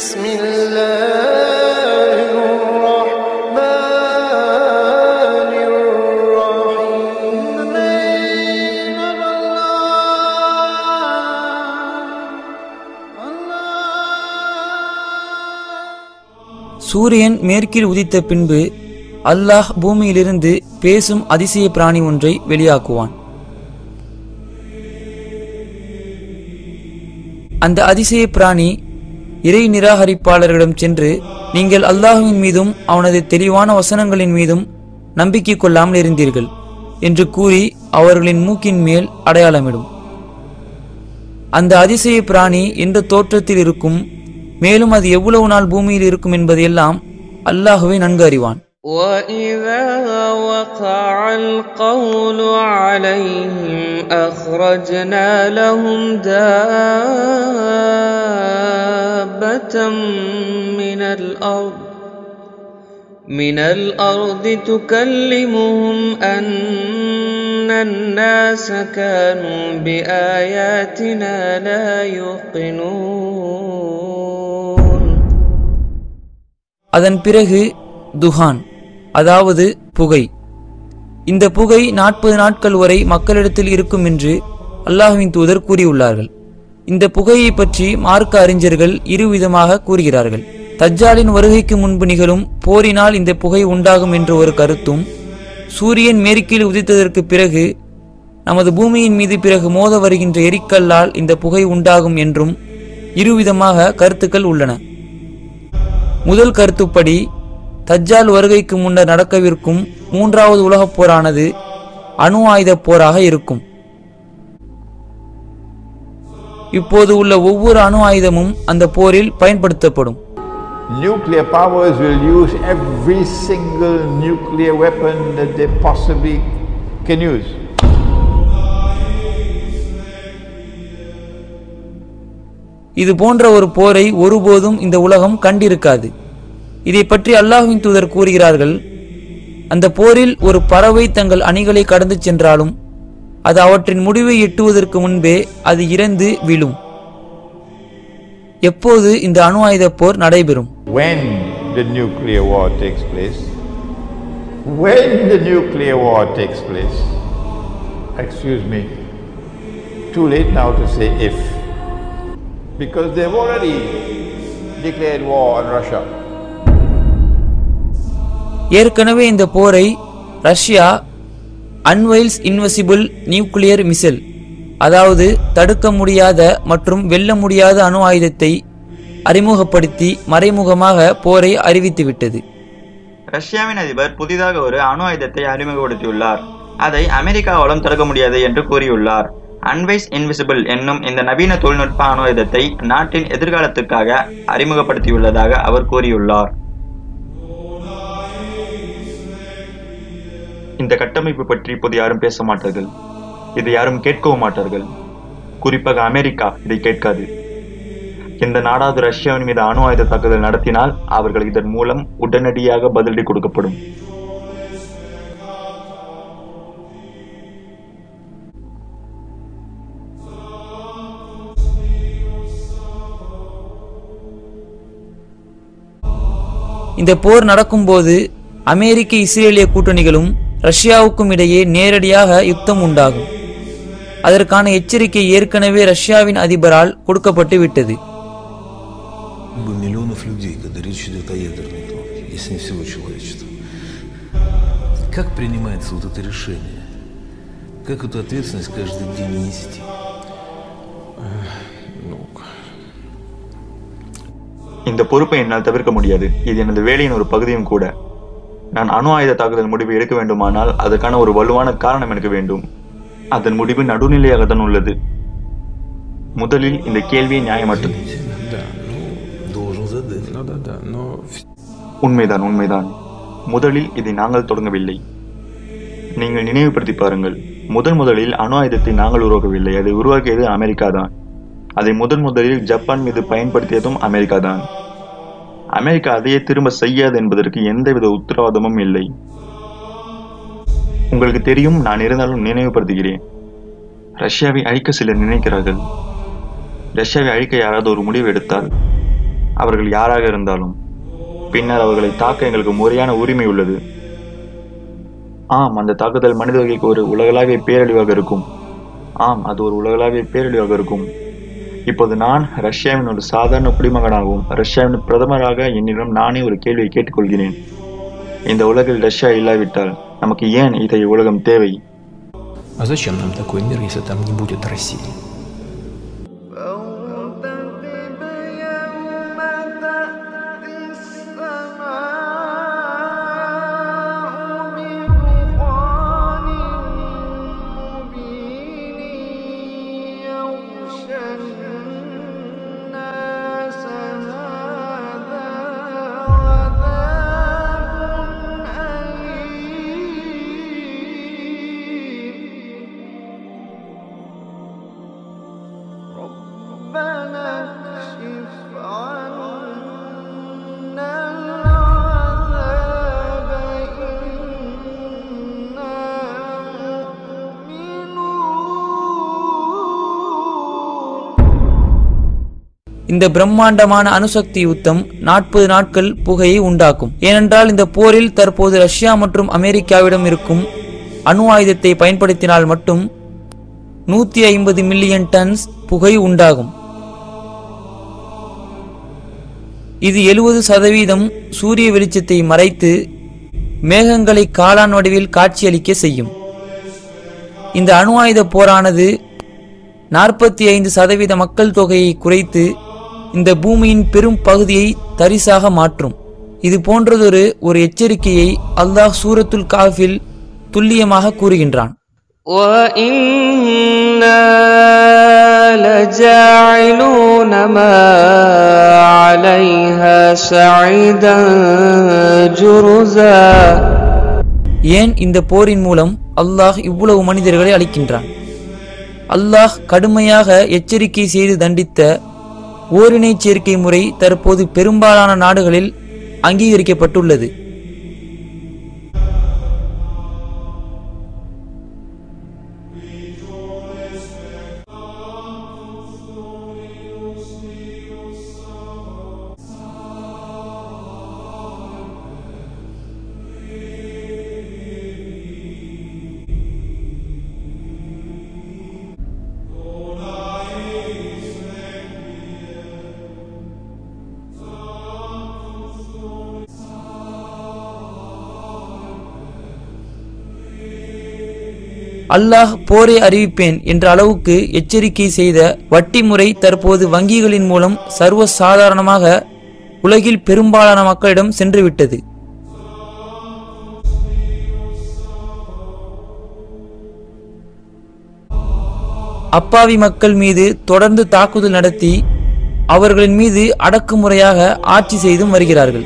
بسم الله الرحمن الرحيم சூரியன் மேற்கில் உதித்த பின்பு அல்லாஹ் பூமியிலிருந்து பேசும் அதிசய பிராணி ஒன்றை வெளியாக்குவான் அந்த அதிசய பிராணி இறை நிராகரிப்பாளர்களிடம் சென்று நீங்கள் அல்லாஹுவின் மீதும் அவனது தெளிவான வசனங்களின் மீதும் நம்பிக்கை கொள்ளாமல் இருந்தீர்கள் என்று கூறி அவர்களின் மூக்கின் மேல் அடையாளமிடும் அந்த அதிசய பிராணி எந்த தோற்றத்தில் இருக்கும் மேலும் அது எவ்வளவு நாள் பூமியில் இருக்கும் என்பதையெல்லாம் அல்லாஹுவே நன்கு அறிவான் وإذا وقع القول عليهم أخرجنا لهم دابة من الأرض من الأرض تكلمهم أن الناس كانوا بآياتنا لا يوقنون அதன் பிறகு துஹான் அதாவது புகை இந்த புகை நாற்பது நாட்கள் வரை மக்களிடத்தில் இருக்கும் என்று அல்லாஹுவின் தூதர் கூறியுள்ளார்கள் இந்த புகையை பற்றி மார்க்க அறிஞர்கள் இருவிதமாக கூறுகிறார்கள் தஜ்ஜாலின் வருகைக்கு முன்பு நிகழும் போரினால் இந்த புகை உண்டாகும் என்ற ஒரு கருத்தும் சூரியன் மேற்கில் உதித்ததற்கு பிறகு நமது பூமியின் மீது பிறகு மோத வருகின்ற எரிக்கல்லால் இந்த புகை உண்டாகும் என்றும் இருவிதமாக கருத்துக்கள் உள்ளன முதல் கருத்துப்படி தஜ்ஜால் வருகைக்கு முன்னர் நடக்கவிருக்கும் மூன்றாவது உலகப் போரானது அணு ஆயுதப் போராக இருக்கும் இப்போது உள்ள ஒவ்வொரு அணு ஆயுதமும் அந்த போரில் பயன்படுத்தப்படும் Nuclear powers will use every single nuclear weapon that they possibly can use. இது போன்ற ஒரு போரை ஒருபோதும் இந்த உலகம் கண்டிருக்காது இதை பற்றி அல்லாஹ்வின் தூதர் கூறுகிறார்கள் அந்த போரில் ஒரு பறவை தங்கள் அணிகளை கடந்து சென்றாலும் அது அவற்றின் முடிவை எட்டுவதற்கு முன்பே அது இறந்து விழும் எப்போது இந்த அணு ஆயுதப் போர் நடைபெறும் When the nuclear war takes place, when the nuclear war takes place, excuse me, too late now to say if, because they've already declared war on Russia. ஏற்கனவே இந்த போரை Russia unveils invisible nuclear missile அதாவது தடுக்க முடியாத மற்றும் வெல்ல முடியாத அணு ஆயுதத்தை அறிமுகப்படுத்தி மறைமுகமாக போரை அறிவித்துவிட்டது ரஷ்யாவின் அதிபர் புதிதாக ஒரு அணு ஆயுதத்தை அறிமுகப்படுத்தியுள்ளார் அதை அமெரிக்காவாலும் தடுக்க முடியாது என்று கூறியுள்ளார் அன்வைஸ் இன்விசிபிள் என்னும் இந்த நவீன தொழில்நுட்ப அணு ஆயுதத்தை நாட்டின் எதிர்காலத்துக்காக அறிமுகப்படுத்தியுள்ளதாக அவர் கூறியுள்ளார் இந்த கட்டமைப்பு பற்றி இப்போது யாரும் பேச மாட்டார்கள் இதை யாரும் கேட்கவும் மாட்டார்கள் குறிப்பாக அமெரிக்கா இதை கேட்காது இந்த நாடாவது ரஷ்யாவின் மீது அணு ஆயுத தாக்குதல் நடத்தினால் அவர்கள் இதன் மூலம் உடனடியாக பதிலடி கொடுக்கப்படும் இந்த போர் நடக்கும்போது அமெரிக்க இஸ்ரேலிய கூட்டணிகளும் ரஷ்யாவுக்கும் இடையே நேரடியாக யுத்தம் உண்டாகும் அதற்கான எச்சரிக்கை ஏற்கனவே ரஷ்யாவின் அதிபரால் கொடுக்கப்பட்டு விட்டது бы миллионов людей, когда речь идет о ядерной кнопке, если не всего человечества. Как принимается вот это решение? Как эту ответственность каждый день нести? இந்த பொறுப்பை என்னால் தவிர்க்க முடியாது இது எனது வேலையின் ஒரு பகுதியும் கூட நான் அணு ஆயுத தாக்குதல் முடிவு எடுக்க வேண்டுமானால் அதற்கான ஒரு வலுவான காரணம் எனக்கு வேண்டும் அதன் முடிவு நடுநிலையாகத்தான் உள்ளது முதலில் இந்த கேள்வியை நியாயமற்றது Да, ну, должен задать. Ну да, да, но உண்மைதான் உண்மைதான் முதலில் இதை நாங்கள் தொடங்கவில்லை நீங்கள் நினைவுபடுத்தி பாருங்கள் முதன் முதலில் அணு ஆயுதத்தை நாங்கள் உருவாக்கவில்லை அதை உருவாக்கியது அமெரிக்கா தான் அதை முதன் முதலில் ஜப்பான் மீது பயன்படுத்தியதும் அமெரிக்கா தான் அமெரிக்கா அதையே திரும்ப செய்யாது என்பதற்கு எந்தவித உத்தரவாதமும் இல்லை உங்களுக்கு தெரியும் நான் இருந்தாலும் நினைவுபடுத்துகிறேன் ரஷ்யாவை அழிக்க சிலர் நினைக்கிறார்கள் ரஷ்யாவை அழிக்க யாராவது ஒரு முடிவு எடுத்தால் அவர்கள் யாராக இருந்தாலும் பின்னர் அவர்களை தாக்க எங்களுக்கு முறையான உரிமை உள்ளது ஆம் அந்த தாக்குதல் மனித வகைக்கு ஒரு உலகளாவிய பேரழிவாக இருக்கும் ஆம் அது ஒரு உலகளாவிய பேரழிவாக இருக்கும் இப்போது நான் ரஷ்யாவின் ஒரு சாதாரண குடிமகனாகவும் ரஷ்யாவின் பிரதமராக என்னிடம் நானே ஒரு கேள்வியை கேட்டுக்கொள்கிறேன் இந்த உலகில் ரஷ்யா இல்லாவிட்டால் நமக்கு ஏன் இத்தகைய உலகம் தேவை А зачем нам такой мир, если там не будет России? فارتقب يوم تأتي السماء بدخان مبين يغشى الناس هذا عذاب أليم ربنا اكشف عنا العذاب إنا مؤمنون இந்த பிரம்மாண்டமான அணுசக்தி யுத்தம் நாற்பது நாட்கள் புகையை உண்டாக்கும் ஏனென்றால் இந்த போரில் தற்போது ரஷ்யா மற்றும் அமெரிக்காவிடம் இருக்கும் அணு ஆயுதத்தை பயன்படுத்தினால் மட்டும் நூத்தி ஐம்பது மில்லியன் டன்ஸ் புகை உண்டாகும் இது எழுபது சதவீதம் சூரிய வெளிச்சத்தை மறைத்து மேகங்களை காளான் வடிவில் காட்சியளிக்க செய்யும் இந்த அணு ஆயுத போரானது நாற்பத்தி ஐந்து சதவீத மக்கள் தொகையை குறைத்து இந்த பூமியின் பெரும் பகுதியை தரிசாக மாற்றும் இது போன்றதொரு ஒரு எச்சரிக்கையை அல்லாஹ் சூரத்துல் காஃபில் துல்லியமாக கூறுகின்றான் وإنا لجاعلون ما عليها سعيدا جرزا ஏன் இந்த போரின் மூலம் அல்லாஹ் இவ்வளவு மனிதர்களை அளிக்கின்றான் அல்லாஹ் கடுமையாக எச்சரிக்கை செய்து தண்டித்த ஓரினை சேர்க்கை முறை தற்போது பெரும்பாலான நாடுகளில் அங்கீகரிக்கப்பட்டுள்ளது அல்லாஹ் போரை அறிவிப்பேன் என்ற அளவுக்கு எச்சரிக்கை செய்த வட்டி முறை தற்போது வங்கிகளின் மூலம் சர்வ சாதாரணமாக உலகில் பெரும்பாலான மக்களிடம் சென்றுவிட்டது அப்பாவி மக்கள் மீது தொடர்ந்து தாக்குதல் நடத்தி அவர்களின் மீது அடக்குமுறையாக ஆட்சி செய்தும் வருகிறார்கள்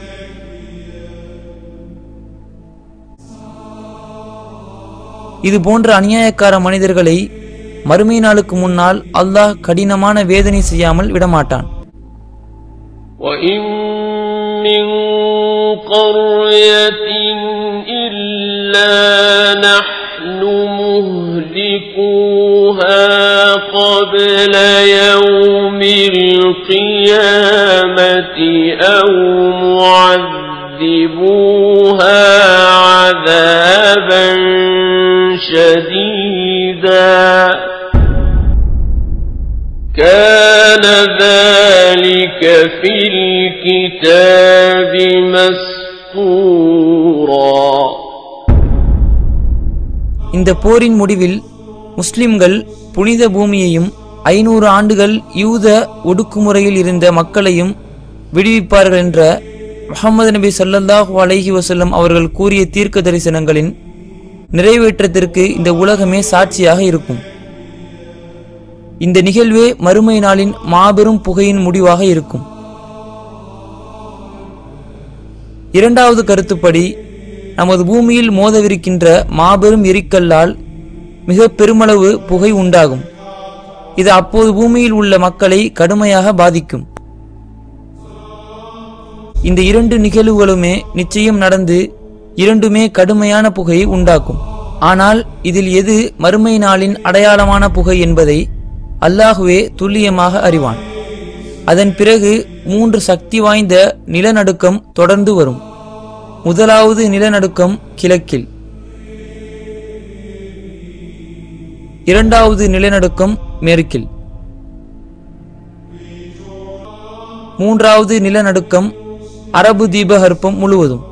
இது போன்ற அநியாயக்கார மனிதர்களை மறுமை நாளுக்கு முன்னால் அல்லாஹ் கடினமான வேதனை செய்யாமல் விடமாட்டான் وإن من قرية إلا نحن مهلكوها قبل يوم القيامة أو معذبوها عذابا شديدا كان ذلك في الكتاب مسطورا இந்த போரின் முடிவில் முஸ்லிம்கள் புனித பூமியையும் ஐநூறு ஆண்டுகள் யூத ஒடுக்குமுறையில் இருந்த மக்களையும் விடுவிப்பார்கள் என்ற முஹம்மது நபி ஸல்லல்லாஹு அலைஹி வஸல்லம் அவர்கள் கூறிய தீர்க்க தரிசனங்களின் நிறைவேற்றத்திற்கு இந்த உலகமே சாட்சியாக இருக்கும் இந்த நிகழ்வே மறுமை நாளின் மாபெரும் புகையின் முடிவாக இருக்கும் இரண்டாவது கருத்துப்படி நமது பூமியில் மோதவிருக்கின்ற மாபெரும் எரிக்கல்லால் மிக பெருமளவு புகை உண்டாகும் இது அப்போது பூமியில் உள்ள மக்களை கடுமையாக பாதிக்கும் இந்த இரண்டு நிகழ்வுகளுமே நிச்சயம் நடந்து இரண்டுமே கடுமையான புகையை உண்டாக்கும் ஆனால் இதில் எது மறுமை நாளின் அடையாளமான புகை என்பதை அல்லாஹுவே துல்லியமாக அறிவான் அதன் பிறகு மூன்று சக்தி வாய்ந்த நிலநடுக்கம் தொடர்ந்து வரும் முதலாவது நிலநடுக்கம் கிழக்கில் இரண்டாவது நிலநடுக்கம் மேற்கில் மூன்றாவது நிலநடுக்கம் அரபு தீபகற்பம் முழுவதும்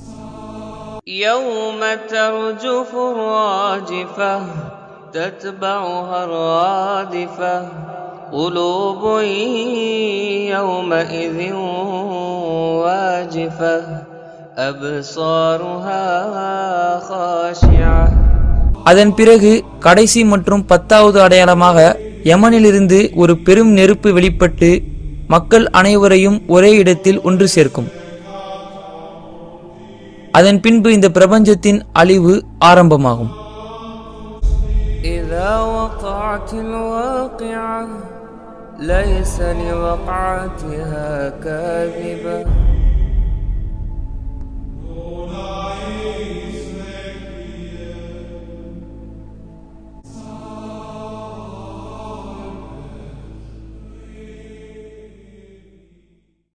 يوم ترجف الراجفة تتبعها الرادفة قلوب يومئذ واجفة أبصارها خاشعة அதன் பிறகு கடைசி மற்றும் பத்தாவது அடையாளமாக யமனிலிருந்து ஒரு பெரும் நெருப்பு வெளிப்பட்டு மக்கள் அனைவரையும் ஒரே இடத்தில் ஒன்று சேர்க்கும் அதன் பின்பு இந்த பிரபஞ்சத்தின் அழிவு ஆரம்பமாகும் إذا وقعت الواقعة ليس لوقعتها كاذبة